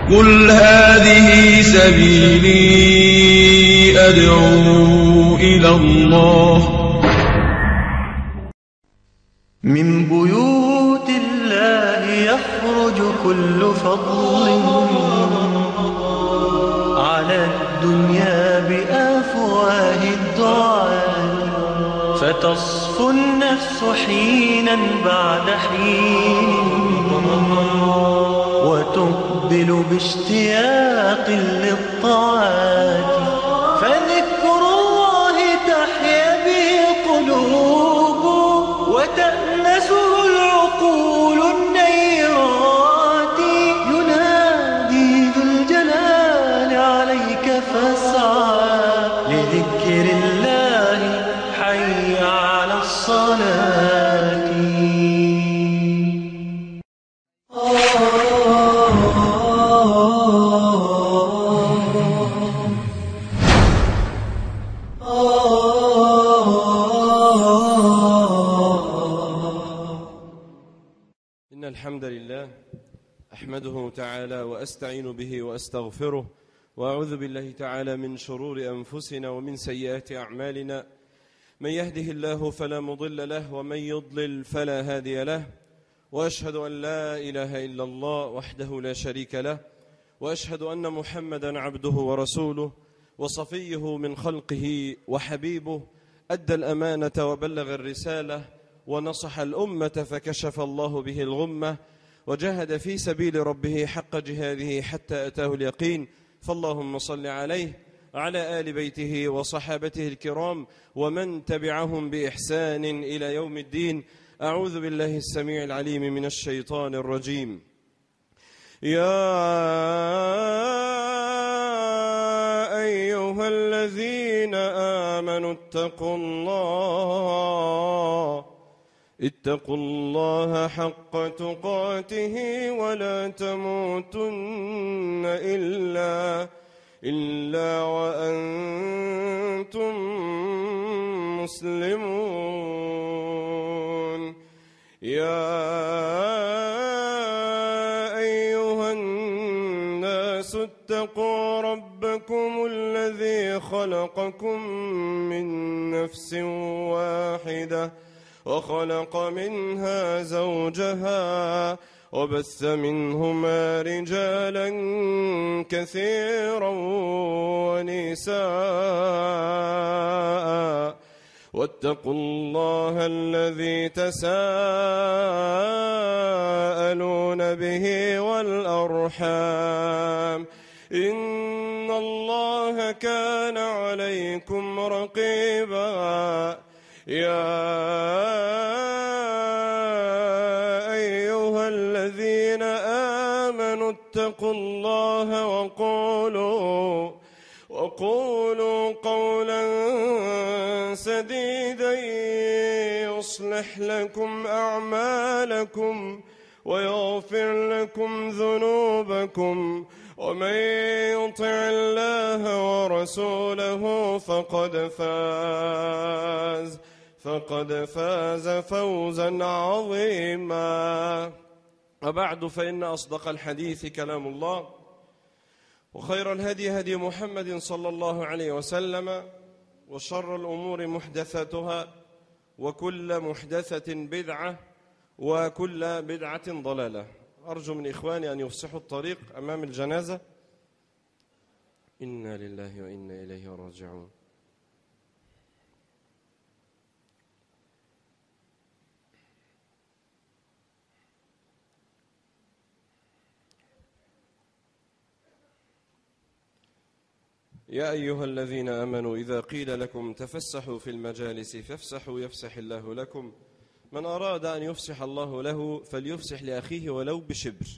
قل هذه سبيلي أدعو إلى الله من بيوت الله يخرج كل فضل على الدنيا بأفواه الدعاء فتصفو النفس حينا بعد حين وتقبل باشتياق للطاعات فذكر الله تحيا به قلوب وتأنسه العقول النيرات ينادي ذو الجلال عليك فاسعى لذكر الله حي على الصلاة إن الحمد لله أحمده تعالى وأستعين به وأستغفره وأعوذ بالله تعالى من شرور أنفسنا ومن سيئات أعمالنا من يهده الله فلا مضل له ومن يضلل فلا هادي له وأشهد أن لا إله إلا الله وحده لا شريك له وأشهد أن محمدا عبده ورسوله وصفيه من خلقه وحبيبه أدى الأمانة وبلغ الرسالة ونصح الأمة فكشف الله به الغمة وجاهد في سبيل ربه حق جهاده حتى أتاه اليقين فاللهم صل عليه وعلى آل بيته وصحابته الكرام ومن تبعهم بإحسان إلى يوم الدين أعوذ بالله السميع العليم من الشيطان الرجيم يا أيها الذين آمنوا اتقوا الله اتقوا الله حق تقاته ولا تموتن إلا إلا وأنتم مسلمون يا أيها الناس اتقوا ربكم الذي خلقكم من نفس واحدة وخلق منها زوجها وبث منهما رجالا كثيرا ونساء واتقوا الله الذي تساءلون به والأرحام إن الله كان عليكم رقيبا يا أيها الذين آمنوا اتقوا الله وقولوا وقولوا قولا سديدا يصلح لكم أعمالكم ويغفر لكم ذنوبكم ومن يطع الله ورسوله فقد فاز فقد فاز فوزا عظيما وبعد فإن أصدق الحديث كلام الله وخير الهدي هدي محمد صلى الله عليه وسلم وشر الأمور محدثاتها وكل محدثة بدعة وكل بدعة ضلالة أرجو من إخواني أن يفسحوا الطريق أمام الجنازة إنا لله وإنا إليه راجعون يا أيها الذين آمنوا إذا قيل لكم تفسحوا في المجالس فافسحوا يفسح الله لكم من أراد أن يفسح الله له فليفسح لأخيه ولو بشبر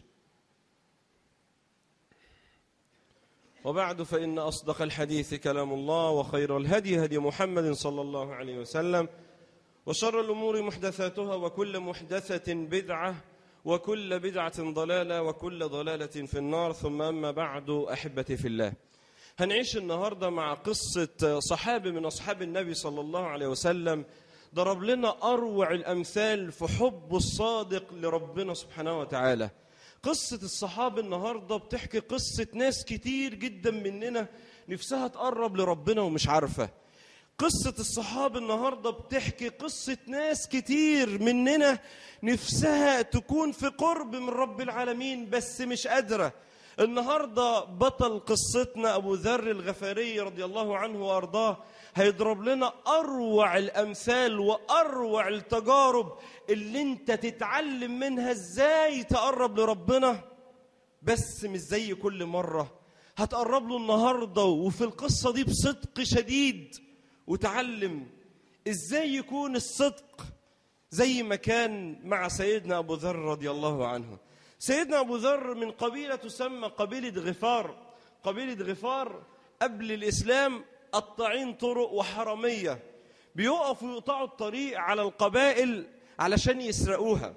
وبعد فإن أصدق الحديث كلام الله وخير الهدي هدي محمد صلى الله عليه وسلم وشر الأمور محدثاتها وكل محدثة بدعة وكل بدعة ضلالة وكل ضلالة في النار ثم أما بعد أحبتي في الله هنعيش النهاردة مع قصة صحابي من أصحاب النبي صلى الله عليه وسلم ضرب لنا أروع الأمثال في حب الصادق لربنا سبحانه وتعالى قصة الصحابة النهاردة بتحكي قصة ناس كتير جدا مننا نفسها تقرب لربنا ومش عارفة قصة الصحابة النهاردة بتحكي قصة ناس كتير مننا نفسها تكون في قرب من رب العالمين بس مش قادرة النهاردة بطل قصتنا أبو ذر الغفاري رضي الله عنه وأرضاه هيضرب لنا أروع الأمثال وأروع التجارب اللي انت تتعلم منها ازاي تقرب لربنا بس مش زي كل مرة هتقرب له النهاردة وفي القصة دي بصدق شديد وتعلم ازاي يكون الصدق زي ما كان مع سيدنا أبو ذر رضي الله عنه سيدنا أبو ذر من قبيلة تسمى قبيلة غفار قبيلة غفار قبل الإسلام قطاعين طرق وحرامية بيقفوا يقطعوا الطريق على القبائل علشان يسرقوها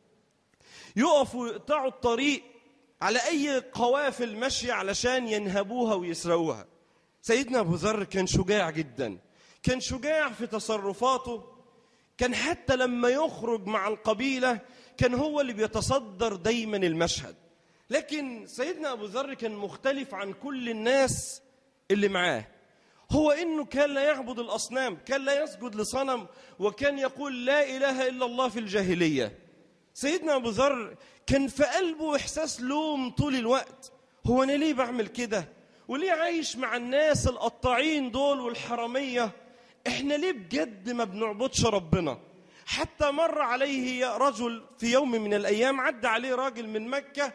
يقفوا يقطعوا الطريق على أي قوافل ماشية علشان ينهبوها ويسرقوها سيدنا أبو ذر كان شجاع جدا كان شجاع في تصرفاته كان حتى لما يخرج مع القبيلة كان هو اللي بيتصدر دايما المشهد لكن سيدنا أبو ذر كان مختلف عن كل الناس اللي معاه هو انه كان لا يعبد الاصنام كان لا يسجد لصنم وكان يقول لا اله الا الله في الجاهليه سيدنا ابو ذر كان في قلبه احساس لوم طول الوقت هو انا ليه بعمل كده وليه عايش مع الناس القطاعين دول والحراميه احنا ليه بجد ما بنعبدش ربنا حتى مر عليه رجل في يوم من الايام عدى عليه راجل من مكه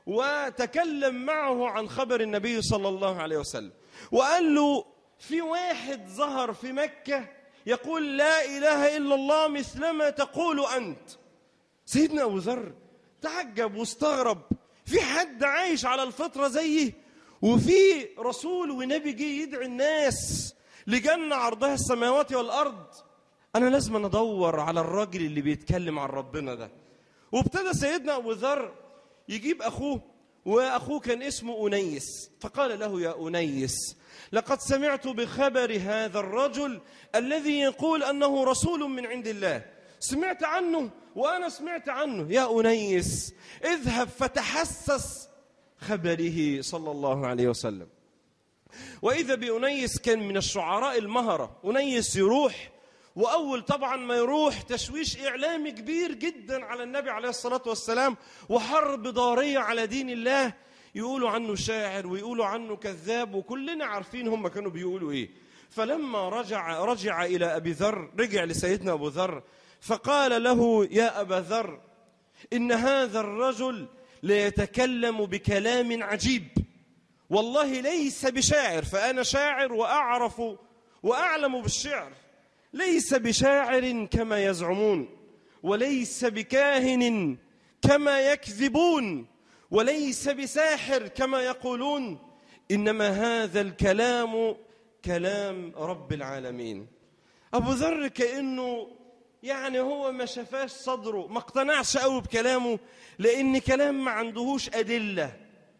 وتكلم معه عن خبر النبي صلى الله عليه وسلم وقال له في واحد ظهر في مكة يقول لا إله إلا الله مثلما تقول أنت سيدنا أبو ذر تعجب واستغرب في حد عايش على الفطرة زيه وفي رسول ونبي جه يدعي الناس لجنة عرضها السماوات والأرض أنا لازم أدور على الراجل اللي بيتكلم عن ربنا ده وابتدى سيدنا أبو ذر يجيب أخوه وأخوه كان اسمه أنيس فقال له يا أنيس لقد سمعت بخبر هذا الرجل الذي يقول انه رسول من عند الله سمعت عنه وانا سمعت عنه يا انيس اذهب فتحسس خبره صلى الله عليه وسلم واذا بانيس كان من الشعراء المهره انيس يروح واول طبعا ما يروح تشويش اعلامي كبير جدا على النبي عليه الصلاه والسلام وحرب ضاريه على دين الله يقولوا عنه شاعر ويقولوا عنه كذاب وكلنا عارفين هم كانوا بيقولوا ايه فلما رجع رجع الى ابي ذر رجع لسيدنا ابو ذر فقال له يا ابا ذر ان هذا الرجل ليتكلم بكلام عجيب والله ليس بشاعر فانا شاعر واعرف واعلم بالشعر ليس بشاعر كما يزعمون وليس بكاهن كما يكذبون وليس بساحر كما يقولون انما هذا الكلام كلام رب العالمين ابو ذر كانه يعني هو ما شافاش صدره ما اقتنعش قوي بكلامه لان كلام ما عندهوش ادله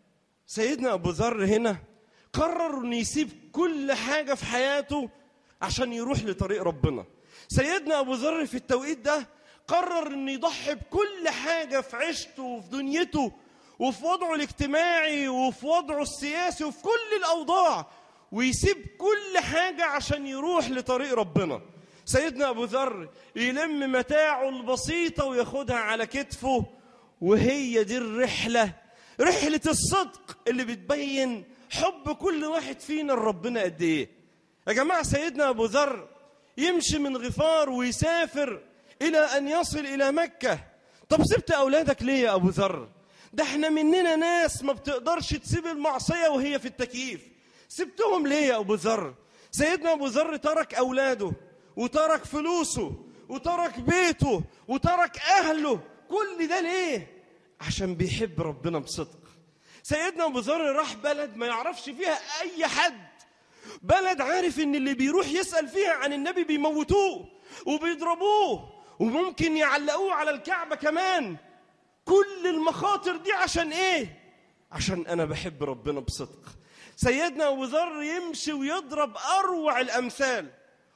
سيدنا ابو ذر هنا قرر انه يسيب كل حاجه في حياته عشان يروح لطريق ربنا سيدنا ابو ذر في التوقيت ده قرر انه يضحي بكل حاجه في عيشته وفي دنيته وفي وضعه الاجتماعي وفي وضعه السياسي وفي كل الاوضاع ويسيب كل حاجه عشان يروح لطريق ربنا سيدنا ابو ذر يلم متاعه البسيطه وياخدها على كتفه وهي دي الرحله رحله الصدق اللي بتبين حب كل واحد فينا لربنا قد ايه يا جماعه سيدنا ابو ذر يمشي من غفار ويسافر الى ان يصل الى مكه طب سبت اولادك ليه يا ابو ذر ده احنا مننا ناس ما بتقدرش تسيب المعصيه وهي في التكييف سبتهم ليه يا ابو ذر سيدنا ابو ذر ترك اولاده وترك فلوسه وترك بيته وترك اهله كل ده ليه عشان بيحب ربنا بصدق سيدنا ابو ذر راح بلد ما يعرفش فيها اي حد بلد عارف ان اللي بيروح يسال فيها عن النبي بيموتوه وبيضربوه وممكن يعلقوه على الكعبه كمان كل المخاطر دي عشان ايه عشان انا بحب ربنا بصدق سيدنا ابو ذر يمشي ويضرب اروع الامثال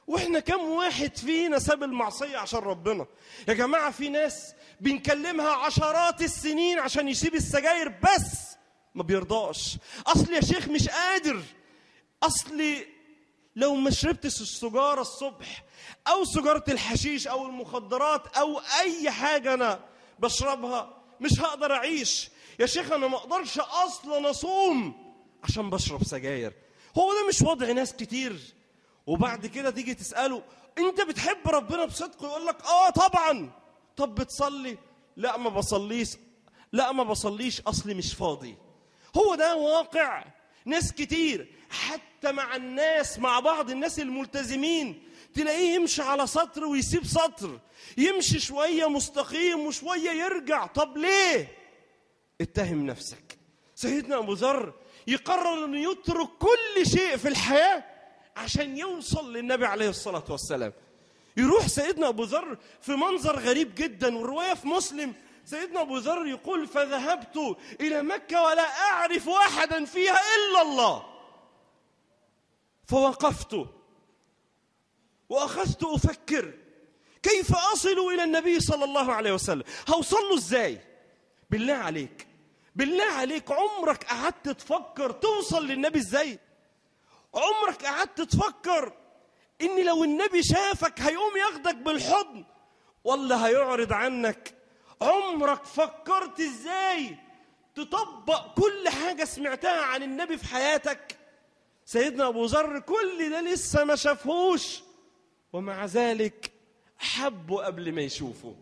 واحنا كم واحد فينا ساب المعصية عشان ربنا يا جماعة في ناس بنكلمها عشرات السنين عشان يسيب السجاير بس ما بيرضاش اصل يا شيخ مش قادر اصلي لو ما شربتش السجارة الصبح او سجارة الحشيش او المخدرات او اي حاجة انا بشربها مش هقدر اعيش يا شيخ انا ما اقدرش اصلا اصوم عشان بشرب سجاير هو ده مش وضع ناس كتير وبعد كده تيجي تساله انت بتحب ربنا بصدق يقول لك اه طبعا طب بتصلي لا ما بصليش لا ما بصليش اصلي مش فاضي هو ده واقع ناس كتير حتى مع الناس مع بعض الناس الملتزمين تلاقيه يمشي على سطر ويسيب سطر يمشي شوية مستقيم وشوية يرجع طب ليه اتهم نفسك سيدنا أبو ذر يقرر أنه يترك كل شيء في الحياة عشان يوصل للنبي عليه الصلاة والسلام يروح سيدنا أبو ذر في منظر غريب جدا والرواية في مسلم سيدنا أبو ذر يقول فذهبت إلى مكة ولا أعرف أحدا فيها إلا الله فوقفت وأخذت أفكر كيف أصل إلى النبي صلى الله عليه وسلم هوصل له إزاي بالله عليك بالله عليك عمرك قعدت تفكر توصل للنبي إزاي عمرك قعدت تفكر ان لو النبي شافك هيقوم ياخدك بالحضن ولا هيعرض عنك عمرك فكرت ازاي تطبق كل حاجة سمعتها عن النبي في حياتك سيدنا أبو ذر كل ده لسه ما شافهوش ومع ذلك حبه قبل ما يشوفه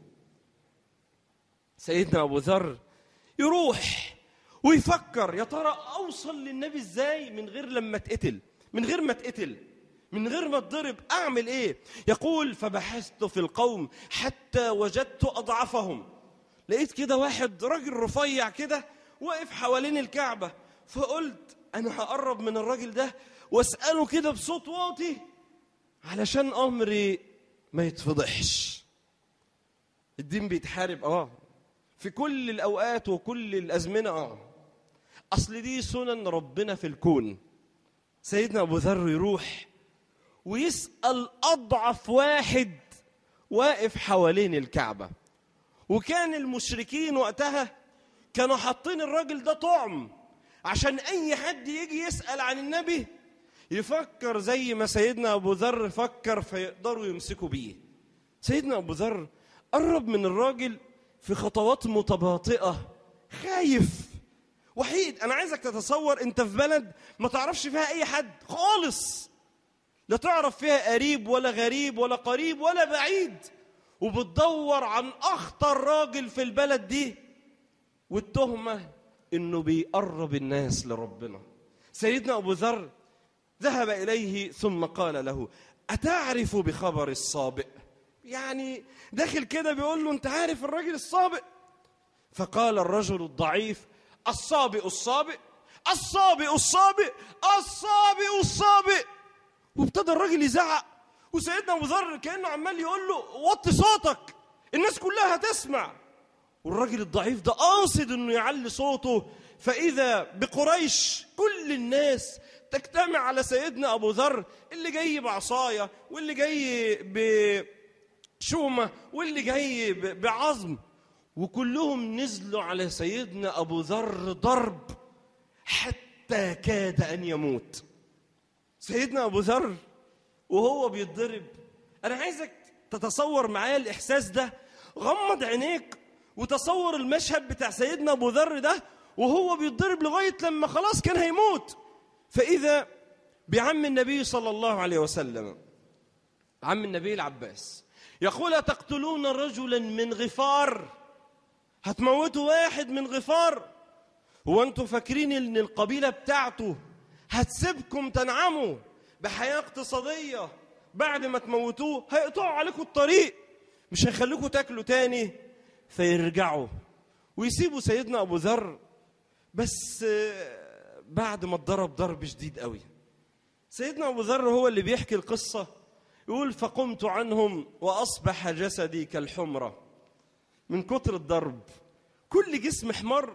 سيدنا أبو ذر يروح ويفكر يا ترى أوصل للنبي إزاي من غير لما اتقتل من غير ما اتقتل من غير ما اتضرب اعمل ايه يقول فبحثت في القوم حتى وجدت اضعفهم لقيت كده واحد راجل رفيع كده واقف حوالين الكعبه فقلت انا هقرب من الراجل ده واساله كده بصوت واطي علشان امري ما يتفضحش الدين بيتحارب اه في كل الاوقات وكل الازمنه اه اصل دي سنن ربنا في الكون سيدنا ابو ذر يروح ويسال اضعف واحد واقف حوالين الكعبه وكان المشركين وقتها كانوا حاطين الراجل ده طعم عشان اي حد يجي يسال عن النبي يفكر زي ما سيدنا ابو ذر فكر فيقدروا يمسكوا بيه سيدنا ابو ذر قرب من الراجل في خطوات متباطئه خايف وحيد انا عايزك تتصور انت في بلد ما تعرفش فيها اي حد خالص لا تعرف فيها قريب ولا غريب ولا قريب ولا بعيد وبتدور عن اخطر راجل في البلد دي والتهمه انه بيقرب الناس لربنا سيدنا ابو ذر ذهب اليه ثم قال له اتعرف بخبر الصابئ يعني داخل كده بيقول له انت عارف الراجل الصابئ فقال الرجل الضعيف الصابئ الصابئ الصابئ الصابئ الصابئ الصابئ وابتدى الراجل يزعق وسيدنا ابو ذر كانه عمال يقول له وطي صوتك الناس كلها هتسمع والراجل الضعيف ده قاصد انه يعلي صوته فاذا بقريش كل الناس تجتمع على سيدنا ابو ذر اللي جاي بعصايه واللي جاي بشومه واللي جاي ب- بعظم وكلهم نزلوا على سيدنا ابو ذر ضرب حتى كاد ان يموت سيدنا ابو ذر وهو بيتضرب انا عايزك تتصور معايا الاحساس ده غمض عينيك وتصور المشهد بتاع سيدنا ابو ذر ده وهو بيتضرب لغايه لما خلاص كان هيموت فاذا بعم النبي صلى الله عليه وسلم عم النبي العباس يقول تقتلون رجلا من غفار هتموتوا واحد من غفار هو انتوا فاكرين ان القبيله بتاعته هتسيبكم تنعموا بحياه اقتصاديه بعد ما تموتوه هيقطعوا عليكم الطريق مش هيخليكم تاكلوا تاني فيرجعوا ويسيبوا سيدنا ابو ذر بس آه، بعد ما اتضرب ضرب شديد قوي سيدنا ابو ذر هو اللي بيحكي القصه يقول فقمت عنهم واصبح جسدي كالحمره من كتر الضرب كل جسم احمر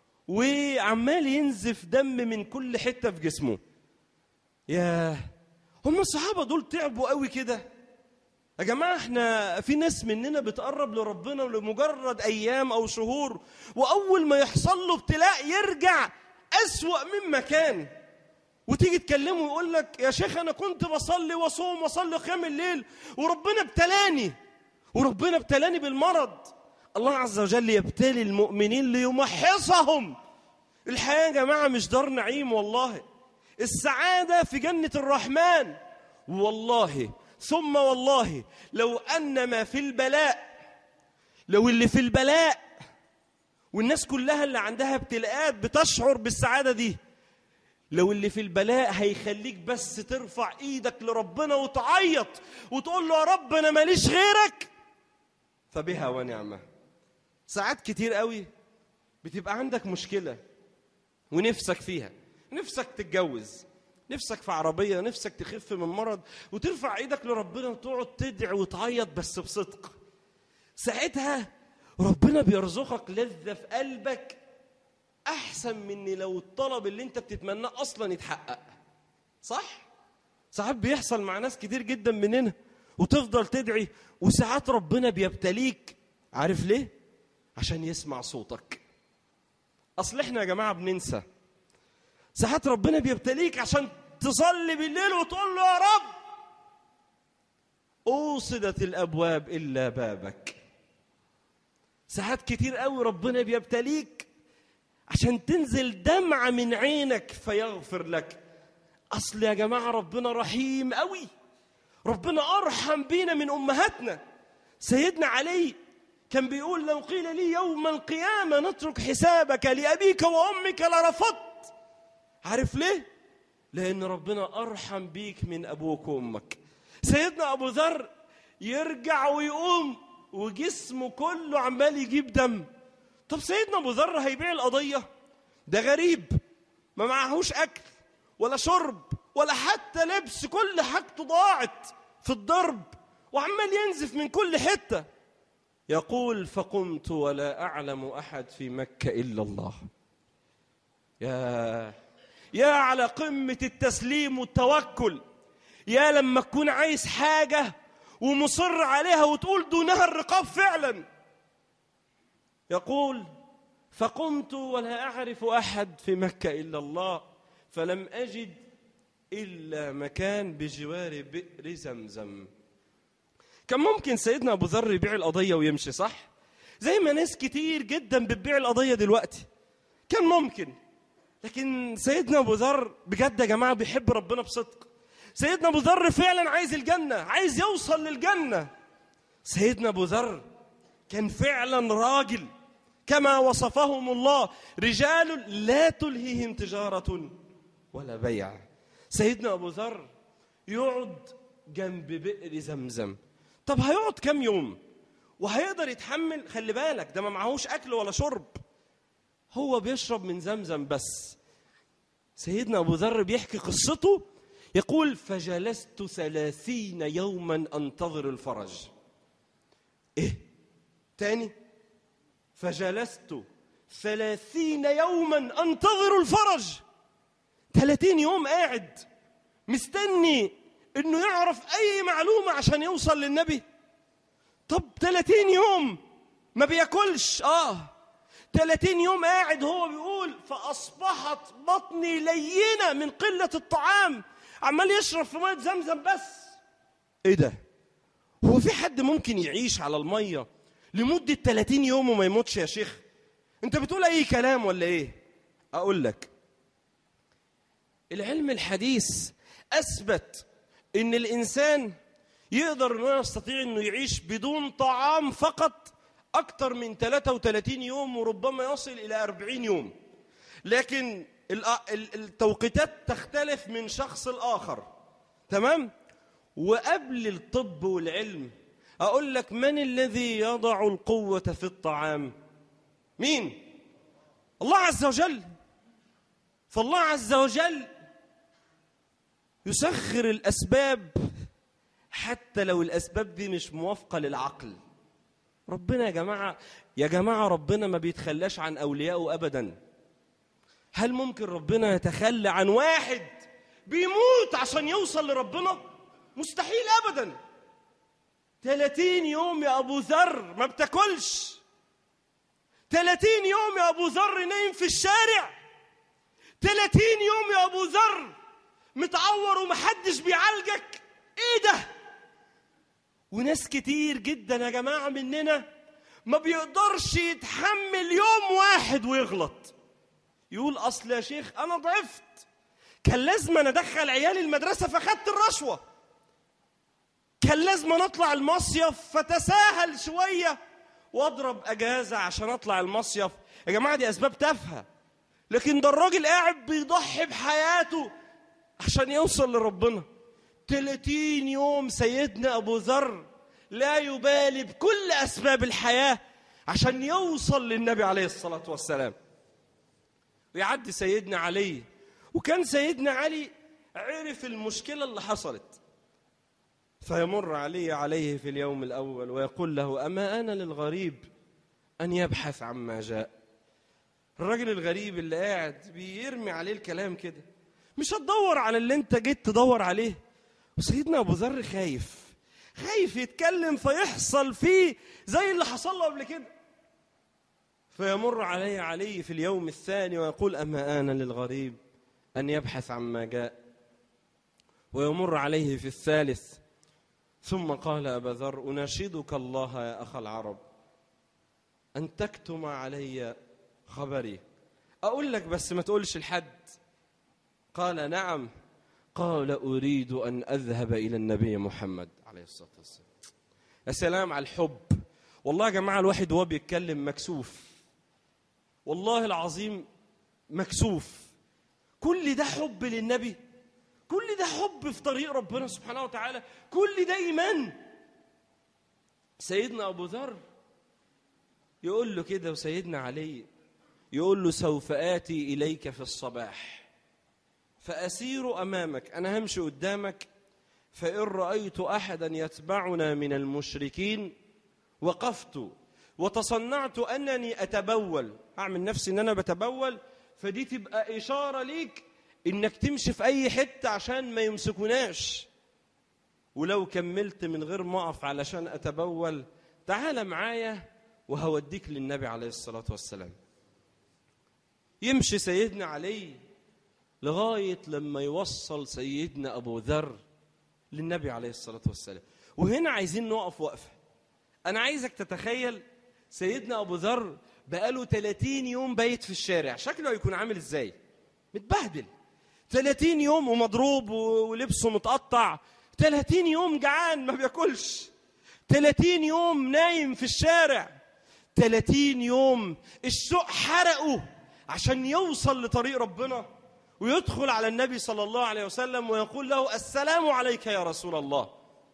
وعمال ينزف دم من كل حته في جسمه ياه هم الصحابة دول تعبوا قوي كده يا جماعة احنا في ناس مننا بتقرب لربنا لمجرد أيام أو شهور وأول ما يحصل له ابتلاء يرجع أسوأ مما كان وتيجي تكلمه ويقول لك يا شيخ أنا كنت بصلي وأصوم وأصلي قيام الليل وربنا ابتلاني وربنا ابتلاني بالمرض الله عز وجل يبتلي المؤمنين ليمحصهم الحياة يا جماعة مش دار نعيم والله السعادة في جنة الرحمن والله ثم والله لو أن ما في البلاء لو اللي في البلاء والناس كلها اللي عندها ابتلاءات بتشعر بالسعادة دي لو اللي في البلاء هيخليك بس ترفع ايدك لربنا وتعيط وتقول له يا رب انا ماليش غيرك فبها ونعمه ساعات كتير قوي بتبقى عندك مشكله ونفسك فيها نفسك تتجوز نفسك في عربيه نفسك تخف من مرض وترفع ايدك لربنا وتقعد تدعي وتعيط بس بصدق ساعتها ربنا بيرزقك لذه في قلبك احسن من لو الطلب اللي انت بتتمناه اصلا يتحقق صح ساعات بيحصل مع ناس كتير جدا مننا وتفضل تدعي وساعات ربنا بيبتليك عارف ليه عشان يسمع صوتك اصل احنا يا جماعه بننسى ساعات ربنا بيبتليك عشان تصلي بالليل وتقول له يا رب اوصدت الابواب الا بابك ساعات كتير قوي ربنا بيبتليك عشان تنزل دمعة من عينك فيغفر لك أصل يا جماعة ربنا رحيم قوي ربنا أرحم بينا من أمهاتنا سيدنا علي كان بيقول لو قيل لي يوم القيامة نترك حسابك لأبيك وأمك لرفضت عارف ليه؟ لأن ربنا أرحم بيك من أبوك وأمك سيدنا أبو ذر يرجع ويقوم وجسمه كله عمال يجيب دم طب سيدنا ابو ذر هيبيع القضيه ده غريب ما معهوش اكل ولا شرب ولا حتى لبس كل حاجته ضاعت في الضرب وعمال ينزف من كل حته يقول فقمت ولا اعلم احد في مكه الا الله يا يا على قمه التسليم والتوكل يا لما تكون عايز حاجه ومصر عليها وتقول دونها الرقاب فعلا يقول فقمت ولا اعرف احد في مكه الا الله فلم اجد الا مكان بجوار بئر زمزم كان ممكن سيدنا ابو ذر يبيع القضيه ويمشي صح زي ما ناس كتير جدا بتبيع القضيه دلوقتي كان ممكن لكن سيدنا ابو ذر بجد يا جماعه بيحب ربنا بصدق سيدنا ابو ذر فعلا عايز الجنه عايز يوصل للجنه سيدنا ابو ذر كان فعلا راجل كما وصفهم الله رجال لا تلهيهم تجارة ولا بيع سيدنا أبو ذر يقعد جنب بئر زمزم طب هيقعد كم يوم وهيقدر يتحمل خلي بالك ده ما معهوش أكل ولا شرب هو بيشرب من زمزم بس سيدنا أبو ذر بيحكي قصته يقول فجلست ثلاثين يوما أنتظر الفرج إيه تاني فجلست ثلاثين يوما أنتظر الفرج ثلاثين يوم قاعد مستني انه يعرف اي معلومة عشان يوصل للنبي طب 30 يوم ما بياكلش اه 30 يوم قاعد هو بيقول فاصبحت بطني لينه من قله الطعام عمال يشرب في ميه زمزم بس ايه ده هو في حد ممكن يعيش على الميه لمده 30 يوم وما يموتش يا شيخ انت بتقول اي كلام ولا ايه اقول لك العلم الحديث اثبت ان الانسان يقدر انه يستطيع انه يعيش بدون طعام فقط اكثر من 33 يوم وربما يصل الى 40 يوم لكن ال- ال- التوقيتات تختلف من شخص لاخر تمام وقبل الطب والعلم اقول لك من الذي يضع القوه في الطعام مين الله عز وجل فالله عز وجل يسخر الاسباب حتى لو الاسباب دي مش موافقه للعقل ربنا يا جماعه يا جماعه ربنا ما بيتخلاش عن اوليائه ابدا هل ممكن ربنا يتخلى عن واحد بيموت عشان يوصل لربنا مستحيل ابدا 30 يوم يا ابو ذر ما بتاكلش 30 يوم يا ابو ذر نايم في الشارع 30 يوم يا ابو ذر متعور ومحدش بيعالجك ايه ده وناس كتير جدا يا جماعه مننا ما بيقدرش يتحمل يوم واحد ويغلط يقول اصل يا شيخ انا ضعفت كان لازم انا ادخل عيالي المدرسه فخدت الرشوه كان لازم أنا اطلع المصيف فتساهل شويه واضرب اجازه عشان اطلع المصيف يا جماعه دي اسباب تافهه لكن ده الراجل قاعد بيضحي بحياته عشان يوصل لربنا 30 يوم سيدنا ابو ذر لا يبالي بكل اسباب الحياه عشان يوصل للنبي عليه الصلاه والسلام ويعدي سيدنا علي وكان سيدنا علي عرف المشكله اللي حصلت فيمر علي عليه في اليوم الاول ويقول له اما انا للغريب ان يبحث عما جاء الراجل الغريب اللي قاعد بيرمي عليه الكلام كده مش هتدور على اللي انت جيت تدور عليه وسيدنا ابو ذر خايف خايف يتكلم فيحصل فيه زي اللي حصل له قبل كده فيمر علي علي في اليوم الثاني ويقول اما انا للغريب ان يبحث عما جاء ويمر عليه في الثالث ثم قال ابا ذر اناشدك الله يا اخ العرب ان تكتم علي خبري اقول لك بس ما تقولش لحد قال نعم قال اريد ان اذهب الى النبي محمد عليه الصلاه والسلام يا سلام على الحب والله يا جماعه الواحد وهو بيتكلم مكسوف والله العظيم مكسوف كل ده حب للنبي كل ده حب في طريق ربنا سبحانه وتعالى كل ده ايمان سيدنا ابو ذر يقول له كده وسيدنا علي يقول له سوف اتي اليك في الصباح فاسير امامك انا همشي قدامك فان رايت احدا يتبعنا من المشركين وقفت وتصنعت انني اتبول اعمل نفسي ان انا بتبول فدي تبقى اشاره ليك انك تمشي في اي حته عشان ما يمسكوناش ولو كملت من غير ما اقف علشان اتبول تعال معايا وهوديك للنبي عليه الصلاه والسلام يمشي سيدنا علي لغايه لما يوصل سيدنا ابو ذر للنبي عليه الصلاه والسلام وهنا عايزين نقف وقفه انا عايزك تتخيل سيدنا ابو ذر بقاله 30 يوم بايت في الشارع شكله هيكون عامل ازاي متبهدل 30 يوم ومضروب ولبسه متقطع 30 يوم جعان ما بياكلش 30 يوم نايم في الشارع 30 يوم الشوق حرقه عشان يوصل لطريق ربنا ويدخل على النبي صلى الله عليه وسلم ويقول له السلام عليك يا رسول الله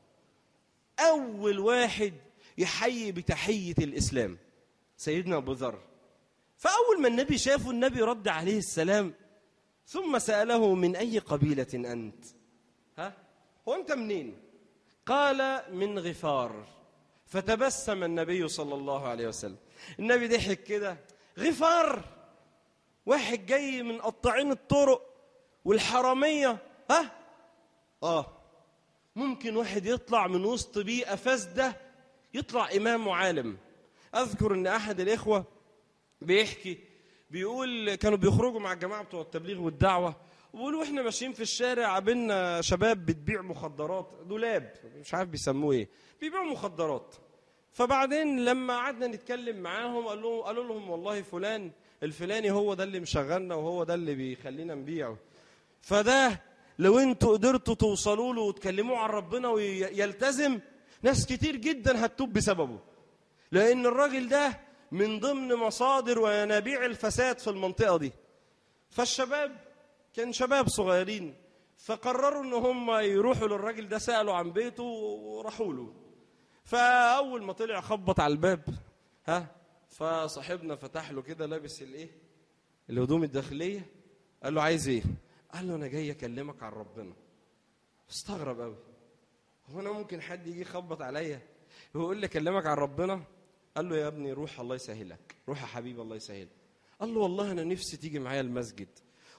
أول واحد يحيي بتحية الإسلام سيدنا أبو ذر فأول ما النبي شافه النبي رد عليه السلام ثم سأله من أي قبيلة أنت ها هو أنت منين قال من غفار فتبسم النبي صلى الله عليه وسلم النبي ضحك كده غفار واحد جاي من قطاعين الطرق والحرامية ها اه ممكن واحد يطلع من وسط بيئة فاسدة يطلع إمام وعالم أذكر أن أحد الإخوة بيحكي بيقول كانوا بيخرجوا مع الجماعة بتوع التبليغ والدعوة وبيقولوا احنا ماشيين في الشارع قابلنا شباب بتبيع مخدرات دولاب مش عارف بيسموه ايه بيبيعوا مخدرات فبعدين لما قعدنا نتكلم معاهم قال لهم قالوا لهم والله فلان الفلاني هو ده اللي مشغلنا وهو ده اللي بيخلينا نبيعه فده لو انتوا قدرتوا توصلوا له وتكلموه عن ربنا ويلتزم ناس كتير جدا هتتوب بسببه لان الراجل ده من ضمن مصادر وينابيع الفساد في المنطقه دي فالشباب كان شباب صغيرين فقرروا ان هم يروحوا للراجل ده سالوا عن بيته وراحوا له فاول ما طلع خبط على الباب ها فصاحبنا فتح له كده لابس الايه الهدوم الداخليه قال له عايز ايه قال له انا جاي اكلمك عن ربنا استغرب قوي هو انا ممكن حد يجي يخبط عليا ويقول لي اكلمك عن ربنا قال له يا ابني روح الله يسهلك روح يا حبيبي الله يسهلك قال له والله انا نفسي تيجي معايا المسجد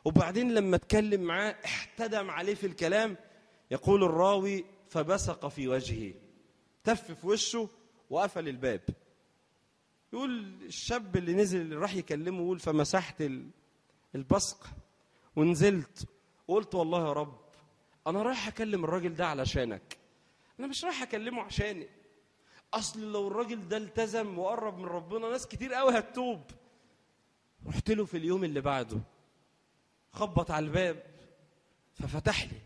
وبعدين لما اتكلم معاه احتدم عليه في الكلام يقول الراوي فبصق في وجهه تف في وشه وقفل الباب يقول الشاب اللي نزل اللي راح يكلمه يقول فمسحت ال- البصق ونزلت وقلت والله يا رب انا رايح اكلم الراجل ده علشانك انا مش رايح اكلمه عشاني اصل لو الراجل ده التزم وقرب من ربنا ناس كتير قوي هتتوب رحت له في اليوم اللي بعده خبط على الباب ففتح لي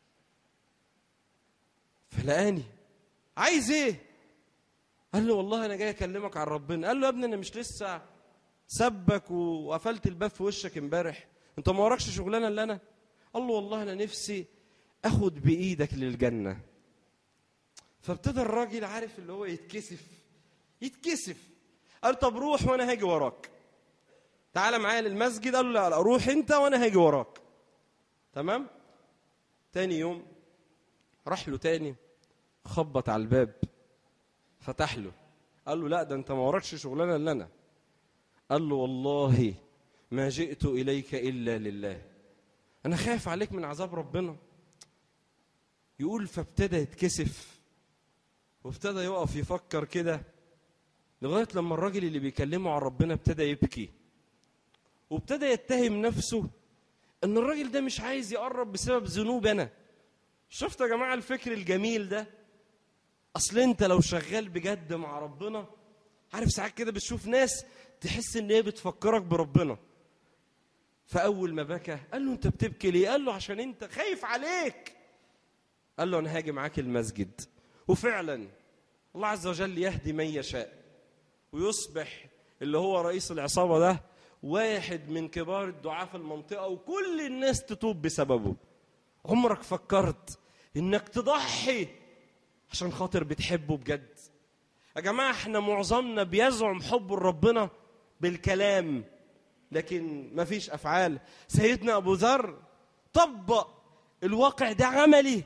فلقاني عايز ايه قال له والله انا جاي اكلمك عن ربنا قال له يا ابني انا مش لسه سبك وقفلت الباب في وشك امبارح انت ما وراكش شغلانه الا انا قال له والله انا نفسي اخد بايدك للجنه فابتدى الراجل عارف اللي هو يتكسف يتكسف قال طب روح وانا هاجي وراك تعالى معايا للمسجد قال له لا لا روح انت وانا هاجي وراك تمام تاني يوم راح له تاني خبط على الباب فتح له قال له لا ده انت ما وراكش شغلانه الا انا قال له والله ما جئت اليك الا لله انا خايف عليك من عذاب ربنا يقول فابتدى يتكسف وابتدى يقف يفكر كده لغايه لما الراجل اللي بيكلمه عن ربنا ابتدى يبكي وابتدى يتهم نفسه ان الراجل ده مش عايز يقرب بسبب ذنوب انا شفت يا جماعه الفكر الجميل ده اصل انت لو شغال بجد مع ربنا عارف ساعات كده بتشوف ناس تحس ان هي بتفكرك بربنا فاول ما بكى قال له انت بتبكي ليه قال له عشان انت خايف عليك قال له انا هاجي معاك المسجد وفعلا الله عز وجل يهدي من يشاء ويصبح اللي هو رئيس العصابه ده واحد من كبار الدعاة في المنطقة وكل الناس تتوب بسببه عمرك فكرت انك تضحي عشان خاطر بتحبه بجد يا جماعة احنا معظمنا بيزعم حب ربنا بالكلام لكن مفيش افعال سيدنا ابو ذر طبق الواقع ده عملي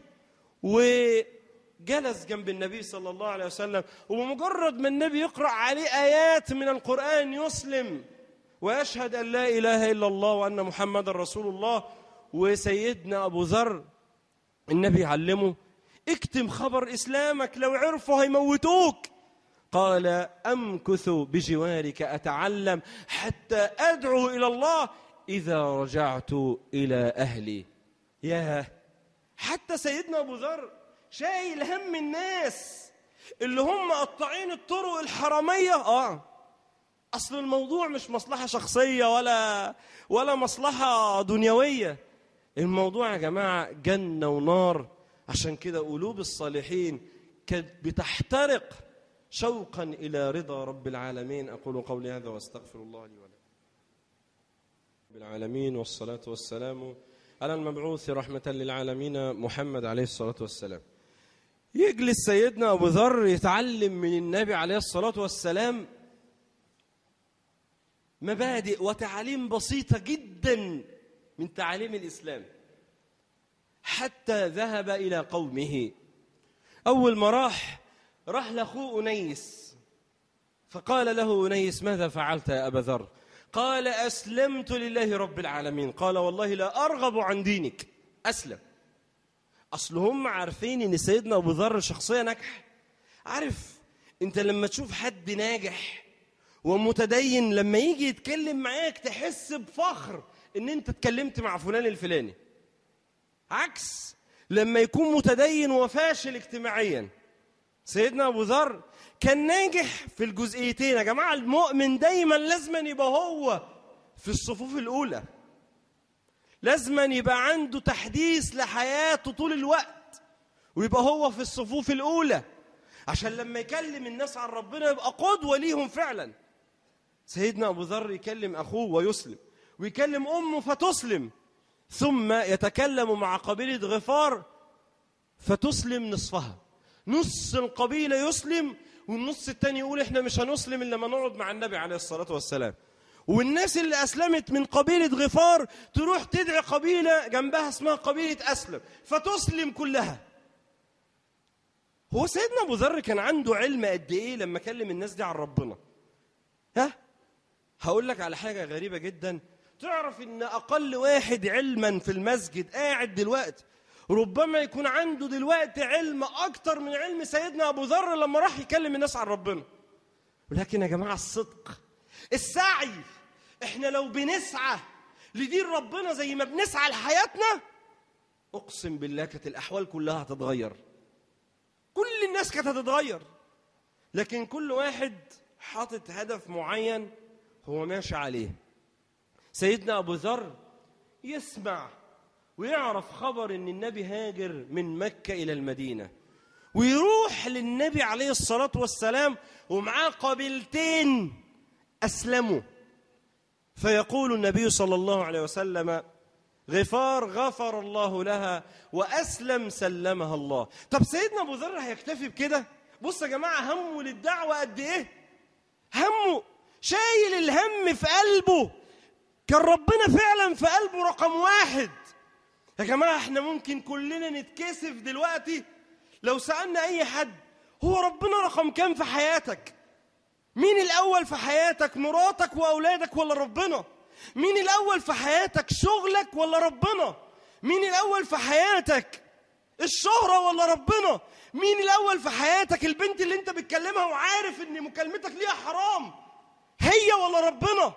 وجلس جنب النبي صلى الله عليه وسلم وبمجرد ما النبي يقرأ عليه آيات من القرآن يسلم ويشهد أن لا إله إلا الله وأن محمد رسول الله وسيدنا أبو ذر النبي علمه اكتم خبر إسلامك لو عرفوا هيموتوك قال أمكث بجوارك أتعلم حتى أدعو إلى الله إذا رجعت إلى أهلي ياه حتى سيدنا أبو ذر شايل هم الناس اللي هم قطاعين الطرق الحرامية آه أصل الموضوع مش مصلحة شخصية ولا ولا مصلحة دنيوية الموضوع يا جماعة جنة ونار عشان كده قلوب الصالحين كانت بتحترق شوقا إلى رضا رب العالمين أقول قولي هذا وأستغفر الله لي ولكم رب العالمين والصلاة والسلام على المبعوث رحمة للعالمين محمد عليه الصلاة والسلام يجلس سيدنا أبو ذر يتعلم من النبي عليه الصلاة والسلام مبادئ وتعاليم بسيطة جدا من تعاليم الإسلام حتى ذهب إلى قومه أول ما راح راح لأخوه أنيس فقال له أنيس ماذا فعلت يا أبا ذر قال أسلمت لله رب العالمين قال والله لا أرغب عن دينك أسلم أصل هم عارفين إن سيدنا أبو ذر شخصية ناجحة عارف أنت لما تشوف حد ناجح ومتدين لما يجي يتكلم معاك تحس بفخر ان انت اتكلمت مع فلان الفلاني عكس لما يكون متدين وفاشل اجتماعيا سيدنا ابو ذر كان ناجح في الجزئيتين يا جماعه المؤمن دايما لازما يبقى هو في الصفوف الاولى لازما يبقى عنده تحديث لحياته طول الوقت ويبقى هو في الصفوف الاولى عشان لما يكلم الناس عن ربنا يبقى قدوه ليهم فعلا سيدنا ابو ذر يكلم اخوه ويسلم ويكلم امه فتسلم ثم يتكلم مع قبيله غفار فتسلم نصفها نص القبيله يسلم والنص التاني يقول احنا مش هنسلم الا لما نقعد مع النبي عليه الصلاه والسلام والناس اللي اسلمت من قبيله غفار تروح تدعي قبيله جنبها اسمها قبيله اسلم فتسلم كلها هو سيدنا ابو ذر كان عنده علم قد ايه لما كلم الناس دي عن ربنا ها هقول لك على حاجه غريبه جدا تعرف ان اقل واحد علما في المسجد قاعد دلوقتي ربما يكون عنده دلوقتي علم اكتر من علم سيدنا ابو ذر لما راح يكلم الناس عن ربنا ولكن يا جماعه الصدق السعي احنا لو بنسعى لدين ربنا زي ما بنسعى لحياتنا اقسم بالله كانت الاحوال كلها هتتغير كل الناس كانت هتتغير لكن كل واحد حاطط هدف معين هو ماشي عليه سيدنا ابو ذر يسمع ويعرف خبر ان النبي هاجر من مكه الى المدينه ويروح للنبي عليه الصلاه والسلام ومعاه قبيلتين اسلموا فيقول النبي صلى الله عليه وسلم غفار غفر الله لها واسلم سلمها الله طب سيدنا ابو ذر هيكتفي بكده بص يا جماعه همه للدعوه قد ايه همه شايل الهم في قلبه كان ربنا فعلا في قلبه رقم واحد يا جماعه احنا ممكن كلنا نتكسف دلوقتي لو سالنا اي حد هو ربنا رقم كام في حياتك مين الاول في حياتك مراتك واولادك ولا ربنا مين الاول في حياتك شغلك ولا ربنا مين الاول في حياتك الشهرة ولا ربنا مين الاول في حياتك البنت اللي انت بتكلمها وعارف ان مكالمتك ليها حرام هي ولا ربنا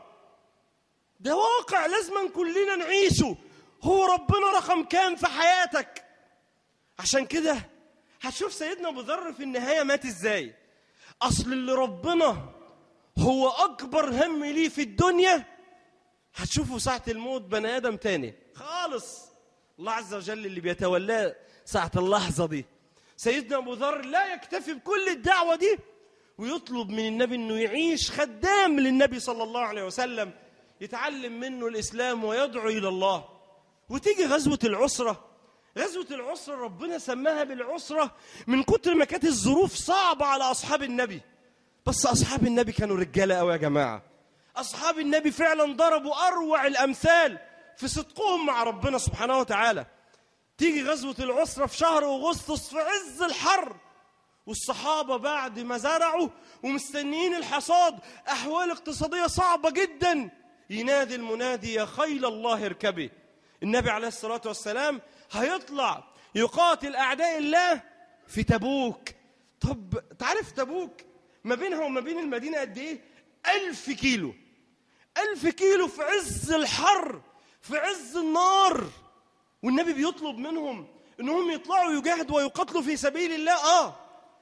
ده واقع لازم كلنا نعيشه هو ربنا رقم كام في حياتك عشان كده هتشوف سيدنا ابو ذر في النهايه مات ازاي اصل اللي ربنا هو اكبر هم ليه في الدنيا هتشوفوا ساعه الموت بني ادم تاني خالص الله عز وجل اللي بيتولاه ساعه اللحظه دي سيدنا ابو ذر لا يكتفي بكل الدعوه دي ويطلب من النبي انه يعيش خدام للنبي صلى الله عليه وسلم يتعلم منه الاسلام ويدعو الى الله وتيجي غزوه العسره غزوه العسره ربنا سماها بالعسره من كتر ما كانت الظروف صعبه على اصحاب النبي بس اصحاب النبي كانوا رجاله قوي يا جماعه اصحاب النبي فعلا ضربوا اروع الامثال في صدقهم مع ربنا سبحانه وتعالى تيجي غزوه العسره في شهر اغسطس في عز الحر والصحابة بعد ما زرعوا ومستنيين الحصاد أحوال اقتصادية صعبة جدا ينادي المنادي يا خيل الله اركبي النبي عليه الصلاة والسلام هيطلع يقاتل أعداء الله في تبوك طب تعرف تبوك ما بينها وما بين المدينة قد إيه ألف كيلو ألف كيلو في عز الحر في عز النار والنبي بيطلب منهم انهم يطلعوا يجاهدوا ويقاتلوا في سبيل الله اه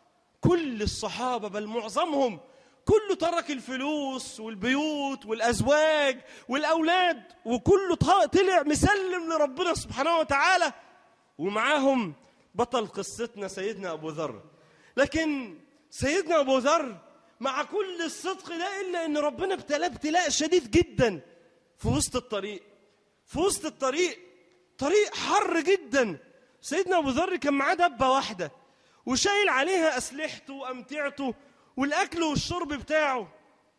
كل الصحابة بل معظمهم كله ترك الفلوس والبيوت والأزواج والأولاد وكله طلع مسلم لربنا سبحانه وتعالى ومعاهم بطل قصتنا سيدنا أبو ذر لكن سيدنا أبو ذر مع كل الصدق ده إلا أن ربنا ابتلاه ابتلاء شديد جدا في وسط الطريق في وسط الطريق طريق حر جدا سيدنا أبو ذر كان معاه دبة واحدة وشايل عليها أسلحته وأمتعته والأكل والشرب بتاعه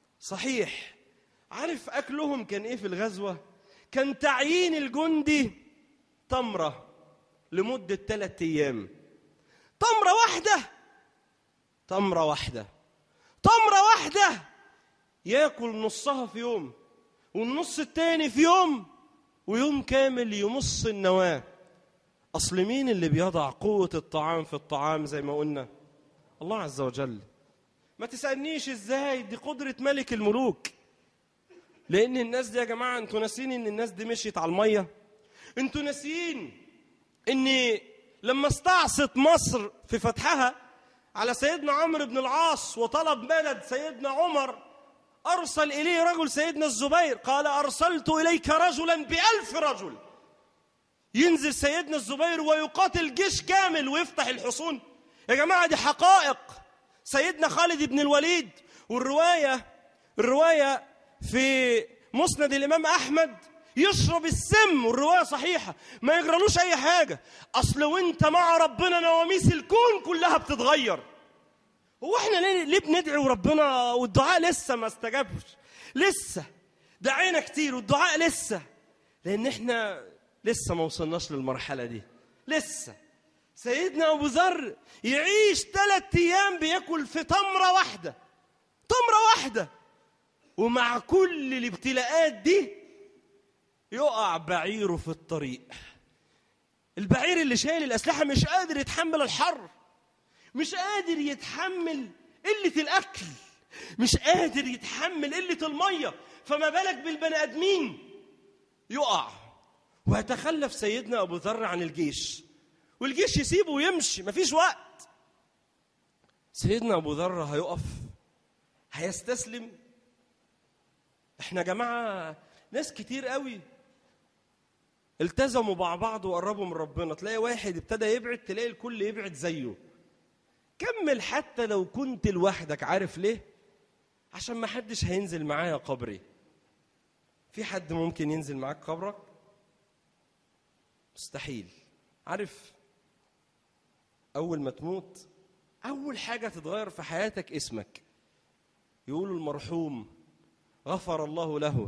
صحيح عارف أكلهم كان إيه في الغزوة كان تعيين الجندي تمرة لمدة ثلاثة أيام تمرة واحدة تمرة واحدة تمرة واحدة ياكل نصها في يوم والنص التاني في يوم ويوم كامل يمص النواه أصل مين اللي بيضع قوة الطعام في الطعام زي ما قلنا الله عز وجل ما تسألنيش إزاي دي قدرة ملك الملوك لأن الناس دي يا جماعة أنتوا ناسين إن الناس دي مشيت على المية أنتوا ناسين إن لما استعصت مصر في فتحها على سيدنا عمرو بن العاص وطلب مدد سيدنا عمر أرسل إليه رجل سيدنا الزبير قال أرسلت إليك رجلا بألف رجل ينزل سيدنا الزبير ويقاتل جيش كامل ويفتح الحصون يا جماعة دي حقائق سيدنا خالد بن الوليد والرواية الرواية في مسند الإمام أحمد يشرب السم والرواية صحيحة ما يجرالوش أي حاجة أصل وانت مع ربنا نواميس الكون كلها بتتغير هو احنا ليه, ليه بندعي وربنا والدعاء لسه ما استجابش لسه دعينا كتير والدعاء لسه لأن احنا لسه ما وصلناش للمرحلة دي لسه سيدنا أبو ذر يعيش ثلاث أيام بياكل في تمرة واحدة تمرة واحدة ومع كل الابتلاءات دي يقع بعيره في الطريق البعير اللي شايل الأسلحة مش قادر يتحمل الحر مش قادر يتحمل قلة الأكل مش قادر يتحمل قلة المية فما بالك بالبني آدمين يقع ويتخلف سيدنا أبو ذر عن الجيش والجيش يسيبه ويمشي مفيش وقت سيدنا أبو ذر هيقف هيستسلم احنا يا جماعة ناس كتير قوي التزموا مع بعض وقربوا من ربنا تلاقي واحد ابتدى يبعد تلاقي الكل يبعد زيه كمل حتى لو كنت لوحدك عارف ليه عشان ما حدش هينزل معايا قبري في حد ممكن ينزل معاك قبرك مستحيل عارف اول ما تموت اول حاجه تتغير في حياتك اسمك يقولوا المرحوم غفر الله له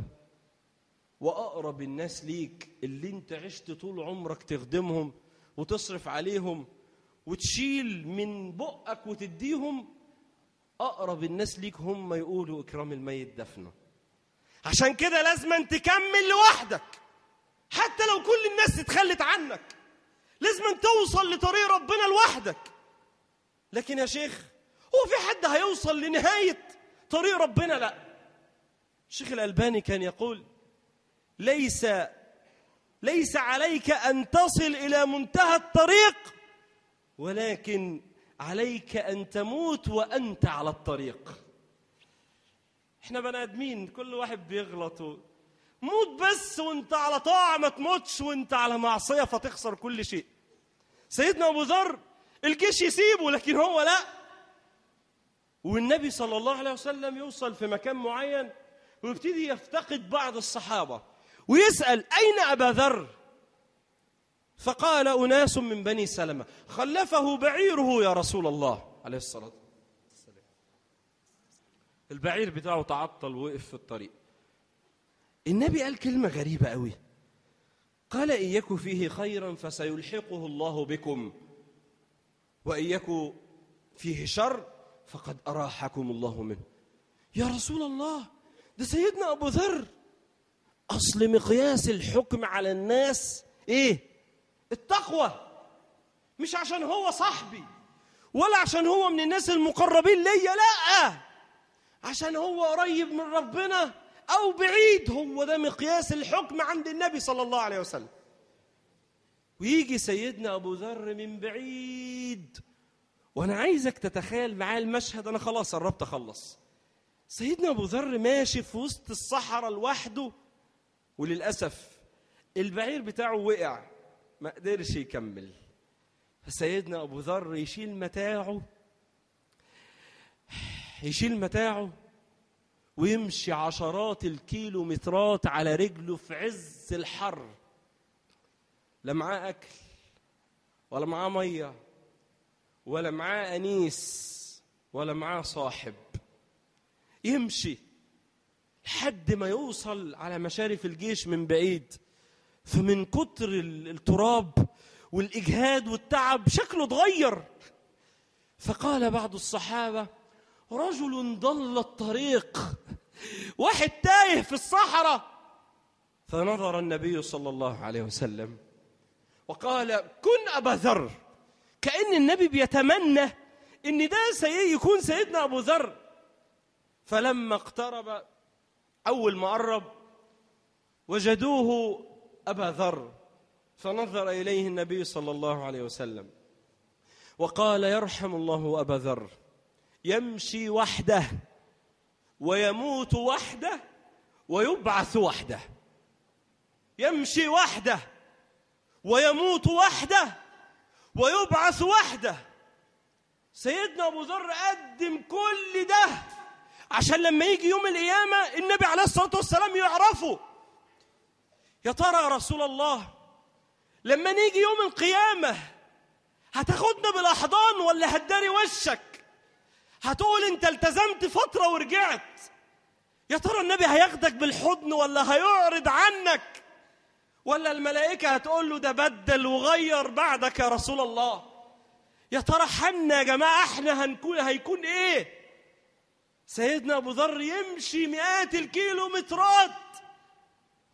واقرب الناس ليك اللي انت عشت طول عمرك تخدمهم وتصرف عليهم وتشيل من بقك وتديهم اقرب الناس ليك هم يقولوا اكرام الميت دفنه عشان كده لازم تكمل لوحدك حتى لو كل الناس اتخلت عنك لازم توصل لطريق ربنا لوحدك لكن يا شيخ هو في حد هيوصل لنهاية طريق ربنا لا الشيخ الألباني كان يقول ليس ليس عليك أن تصل إلى منتهى الطريق ولكن عليك أن تموت وأنت على الطريق احنا بني ادمين كل واحد بيغلط و... موت بس وانت على طاعة ما تموتش وانت على معصية فتخسر كل شيء سيدنا أبو ذر الجيش يسيبه لكن هو لا والنبي صلى الله عليه وسلم يوصل في مكان معين ويبتدي يفتقد بعض الصحابة ويسأل أين أبا ذر فقال أناس من بني سلمة خلفه بعيره يا رسول الله عليه الصلاة والسلام البعير بتاعه تعطل وقف في الطريق النبي قال كلمة غريبة قوي قال إن يك فيه خيرا فسيلحقه الله بكم وإن يك فيه شر فقد أراحكم الله منه يا رسول الله ده سيدنا أبو ذر أصل مقياس الحكم على الناس إيه التقوى مش عشان هو صاحبي ولا عشان هو من الناس المقربين ليا لا عشان هو قريب من ربنا أو بعيد هو ده مقياس الحكم عند النبي صلى الله عليه وسلم ويجي سيدنا أبو ذر من بعيد وأنا عايزك تتخيل معايا المشهد أنا خلاص قربت أخلص سيدنا أبو ذر ماشي في وسط الصحراء لوحده وللأسف البعير بتاعه وقع ما قدرش يكمل فسيدنا أبو ذر يشيل متاعه يشيل متاعه ويمشي عشرات الكيلومترات على رجله في عز الحر لا معاه أكل ولا معاه مية ولا معاه أنيس ولا معاه صاحب يمشي لحد ما يوصل على مشارف الجيش من بعيد فمن كتر التراب والإجهاد والتعب شكله اتغير فقال بعض الصحابة رجل ضل الطريق واحد تايه في الصحراء فنظر النبي صلى الله عليه وسلم وقال كن أبا ذر كأن النبي بيتمنى إن ده سي يكون سيدنا أبو ذر فلما اقترب أول ما قرب وجدوه أبا ذر فنظر إليه النبي صلى الله عليه وسلم وقال يرحم الله أبا ذر يمشي وحده ويموت وحده ويبعث وحده يمشي وحده ويموت وحده ويبعث وحده سيدنا ابو ذر قدم كل ده عشان لما يجي يوم القيامه النبي عليه الصلاه والسلام يعرفه يا ترى يا رسول الله لما نيجي يوم القيامه هتاخدنا بالاحضان ولا هتداري وشك هتقول انت التزمت فتره ورجعت يا ترى النبي هياخدك بالحضن ولا هيعرض عنك ولا الملائكة هتقول له ده بدل وغير بعدك يا رسول الله يا ترى حنا يا جماعة احنا هنكون هيكون ايه سيدنا أبو ذر يمشي مئات الكيلومترات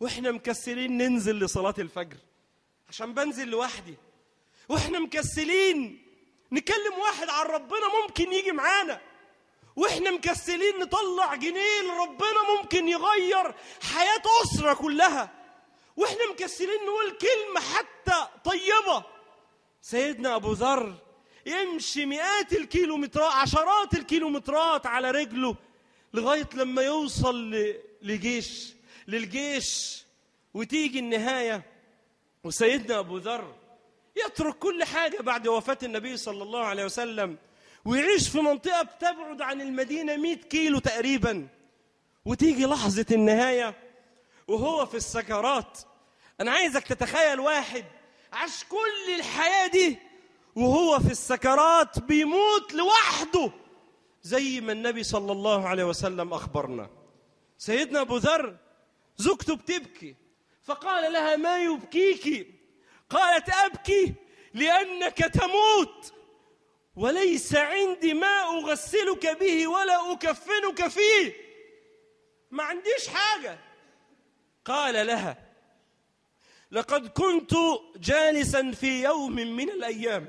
واحنا مكسلين ننزل لصلاة الفجر عشان بنزل لوحدي واحنا مكسلين نكلم واحد عن ربنا ممكن يجي معانا واحنا مكسلين نطلع جنيه لربنا ممكن يغير حياة أسرة كلها واحنا مكسلين نقول كلمة حتى طيبة سيدنا أبو ذر يمشي مئات الكيلومترات عشرات الكيلومترات على رجله لغاية لما يوصل ل- لجيش للجيش وتيجي النهاية وسيدنا أبو ذر يترك كل حاجة بعد وفاة النبي صلى الله عليه وسلم ويعيش في منطقة بتبعد عن المدينة 100 كيلو تقريبا وتيجي لحظة النهاية وهو في السكرات أنا عايزك تتخيل واحد عاش كل الحياة دي وهو في السكرات بيموت لوحده زي ما النبي صلى الله عليه وسلم أخبرنا سيدنا أبو ذر زوجته بتبكي فقال لها ما يبكيك قالت أبكي لأنك تموت وليس عندي ما أغسلك به ولا أكفنك فيه ما عنديش حاجة قال لها لقد كنت جالسا في يوم من الأيام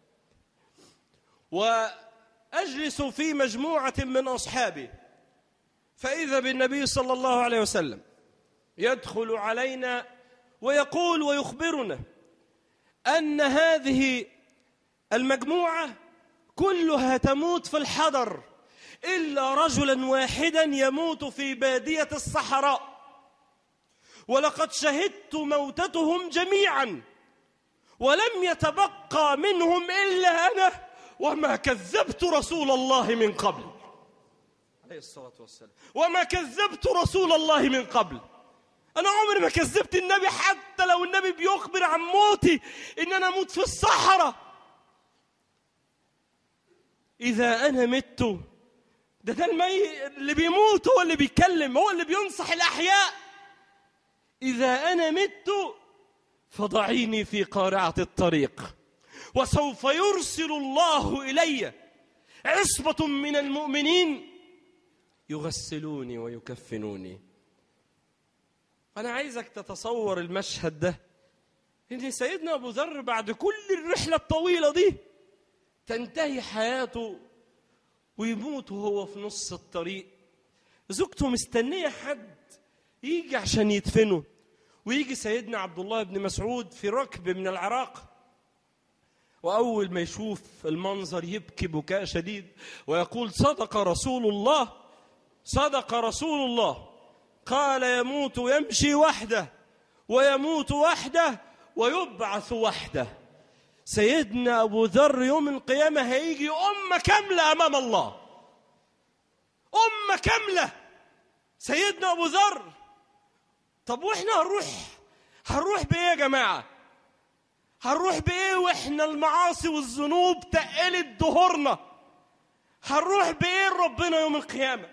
وأجلس في مجموعة من أصحابي فإذا بالنبي صلى الله عليه وسلم يدخل علينا ويقول ويخبرنا أن هذه المجموعة كلها تموت في الحضر إلا رجلا واحدا يموت في بادية الصحراء ولقد شهدت موتتهم جميعا ولم يتبقى منهم إلا أنا وما كذبت رسول الله من قبل عليه الصلاة والسلام وما كذبت رسول الله من قبل أنا عمري ما كذبت النبي حتى لو النبي بيخبر عن موتي إن أنا أموت في الصحراء إذا أنا مت ده ده المي اللي بيموت هو اللي بيتكلم هو اللي بينصح الأحياء إذا أنا مت فضعيني في قارعة الطريق وسوف يرسل الله إلي عصبة من المؤمنين يغسلوني ويكفنوني أنا عايزك تتصور المشهد ده إن سيدنا أبو ذر بعد كل الرحلة الطويلة دي تنتهي حياته ويموت وهو في نص الطريق زوجته مستنية حد يجي عشان يدفنه ويجي سيدنا عبد الله بن مسعود في ركب من العراق وأول ما يشوف المنظر يبكي بكاء شديد ويقول صدق رسول الله صدق رسول الله قال يموت يمشي وحده ويموت وحده ويبعث وحده سيدنا أبو ذر يوم القيامة هيجي أمة كاملة أمام الله أمة كاملة سيدنا أبو ذر طب وإحنا هنروح هنروح بإيه يا جماعة هنروح بإيه وإحنا المعاصي والذنوب تقلت ظهورنا هنروح بإيه ربنا يوم القيامة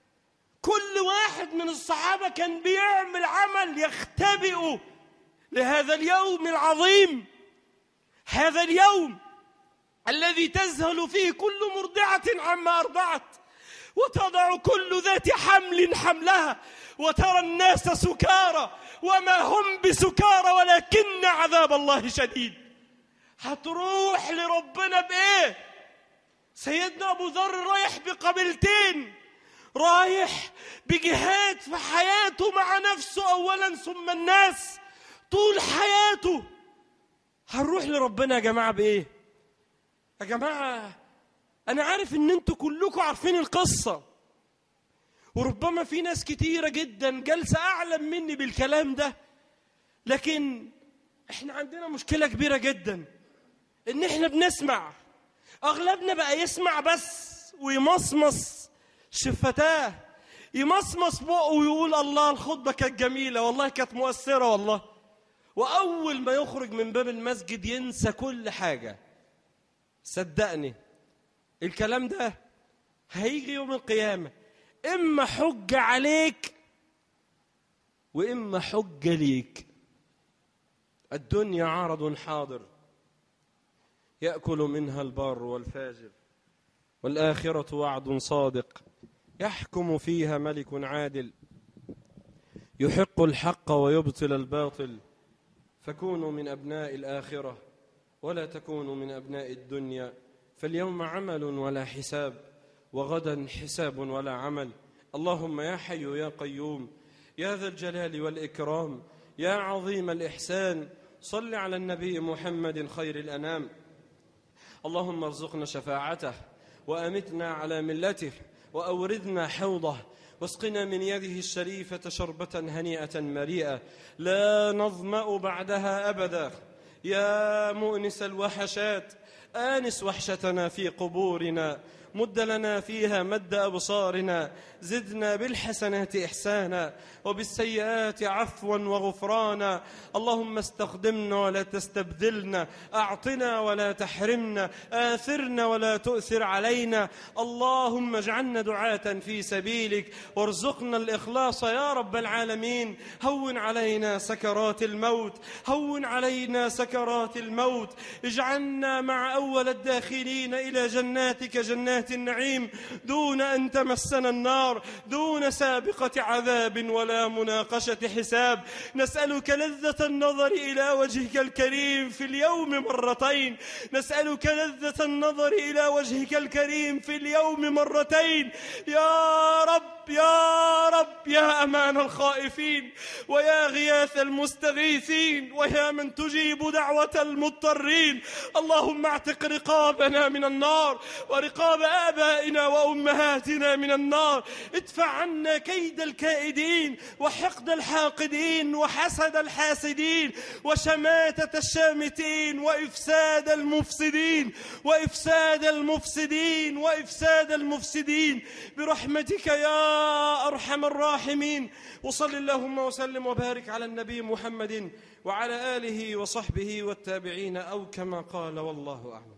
كل واحد من الصحابة كان بيعمل عمل يختبئ لهذا اليوم العظيم هذا اليوم الذي تذهل فيه كل مرضعة عما أرضعت وتضع كل ذات حمل حملها وترى الناس سكارى وما هم بسكارى ولكن عذاب الله شديد هتروح لربنا بإيه سيدنا أبو ذر رايح بقبيلتين رايح بجهاد في حياته مع نفسه أولا ثم الناس طول حياته هنروح لربنا يا جماعة بإيه يا جماعة أنا عارف إن أنتوا كلكم عارفين القصة وربما في ناس كتيرة جدا جالسة أعلم مني بالكلام ده لكن إحنا عندنا مشكلة كبيرة جدا إن إحنا بنسمع أغلبنا بقى يسمع بس ويمصمص شفتاه يمصمص بقه ويقول الله الخطبة كانت جميلة والله كانت مؤثرة والله وأول ما يخرج من باب المسجد ينسى كل حاجة صدقني الكلام ده هيجي يوم القيامة إما حجة عليك وإما حجة ليك الدنيا عرض حاضر يأكل منها البار والفاجر والآخرة وعد صادق يحكم فيها ملك عادل يحق الحق ويبطل الباطل فكونوا من أبناء الآخرة ولا تكونوا من أبناء الدنيا فاليوم عمل ولا حساب وغدا حساب ولا عمل اللهم يا حي يا قيوم يا ذا الجلال والإكرام يا عظيم الإحسان صل على النبي محمد خير الأنام اللهم ارزقنا شفاعته وأمتنا على ملته وأوردنا حوضه واسقنا من يده الشريفة شربة هنيئة مريئة لا نظمأ بعدها أبدا يا مؤنس الوحشات آنس وحشتنا في قبورنا مد لنا فيها مد أبصارنا زدنا بالحسنات إحسانا وبالسيئات عفوا وغفرانا اللهم استخدمنا ولا تستبدلنا أعطنا ولا تحرمنا آثرنا ولا تؤثر علينا اللهم اجعلنا دعاة في سبيلك وارزقنا الإخلاص يا رب العالمين هون علينا سكرات الموت هون علينا سكرات الموت اجعلنا مع أول الداخلين إلى جناتك جنات النعيم دون أن تمسنا النار دون سابقة عذاب ولا مناقشة حساب نسألك لذة النظر إلى وجهك الكريم في اليوم مرتين نسألك لذة النظر إلى وجهك الكريم في اليوم مرتين يا رب يا رب يا أمان الخائفين ويا غياث المستغيثين ويا من تجيب دعوة المضطرين اللهم اعتق رقابنا من النار ورقاب آبائنا وأمهاتنا من النار ادفع عنا كيد الكائدين وحقد الحاقدين وحسد الحاسدين وشماتة الشامتين وإفساد المفسدين وإفساد المفسدين وإفساد المفسدين برحمتك يا أرحم الراحمين وصل اللهم وسلم وبارك على النبي محمد وعلى آله وصحبه والتابعين أو كما قال والله أعلم